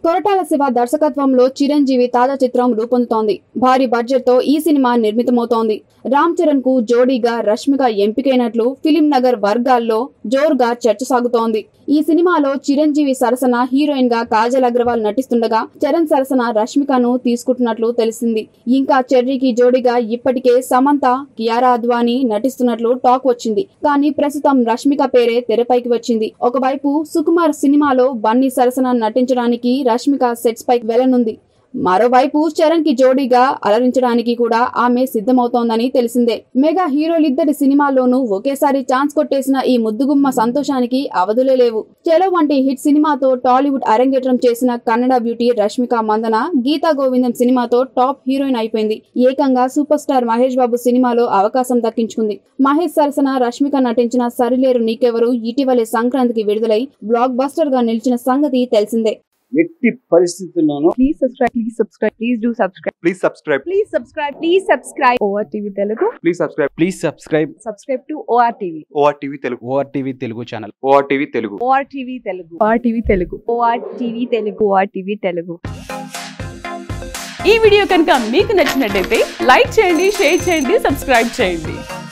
కొరటాల శివ దర్శకత్వంలో చిరంజీవి తాజా చిత్రం రూపొందుతోంది భారీ బడ్జెట్ తో ఈ సినిమా నిర్మితమవుతోంది రామ్ చరణ్ కు జోడీగా రష్మిక ఎంపికైనట్లు ఫిలిం నగర్ వర్గాల్లో జోరుగా చర్చ సాగుతోంది ఈ సినిమాలో చిరంజీవి సరసన హీరోయిన్ గా కాజల్ అగ్రవాల్ నటిస్తుండగా చరణ్ సరసన రష్మికను తీసుకుంటున్నట్లు తెలిసింది ఇంకా చెర్రీకి జోడీగా ఇప్పటికే సమంత కియారా అద్వానీ నటిస్తున్నట్లు టాక్ వచ్చింది కానీ ప్రస్తుతం రష్మిక పేరే తెరపైకి వచ్చింది ఒకవైపు సుకుమార్ సినిమాలో బన్నీ సరసన నటించడానికి రష్మిక సెట్స్ పైకి వెళ్లనుంది మరోవైపు చరణ్ కి జోడీగా అలరించడానికి కూడా ఆమె సిద్ధమవుతోందని తెలిసిందే మెగా హీరోలిద్దరి సినిమాల్లోనూ ఒకేసారి ఛాన్స్ కొట్టేసిన ఈ ముద్దుగుమ్మ సంతోషానికి అవధులే లేవు చెలో వంటి హిట్ సినిమాతో టాలీవుడ్ అరంగేట్రం చేసిన కన్నడ బ్యూటీ రష్మిక మందన గీతా గోవిందం సినిమాతో టాప్ హీరోయిన్ అయిపోయింది ఏకంగా సూపర్ స్టార్ మహేష్ బాబు సినిమాలో అవకాశం దక్కించుకుంది మహేష్ సరసన రష్మిక నటించిన సరిలేరు నీకెవరు ఇటీవలే సంక్రాంతికి విడుదలై బ్లాక్ బస్టర్ గా నిలిచిన సంగతి తెలిసిందే ఎట్టి పరిస్థితుల్లోనూ Please subscribe. Please subscribe. Please do subscribe. Please subscribe. Please subscribe. Please subscribe. ORTV Telugu. Please subscribe. Please subscribe Subscribe to ORTV. ORTV Telugu. O R T V Telugu channel ORTV Telugu. ORTV Telugu. ORTV Telugu. ORTV Telugu. ORTV Telugu. ఈ video కనుక మీకు నచ్చినట్టయితే like చేయండి share చేయండి subscribe చేయండి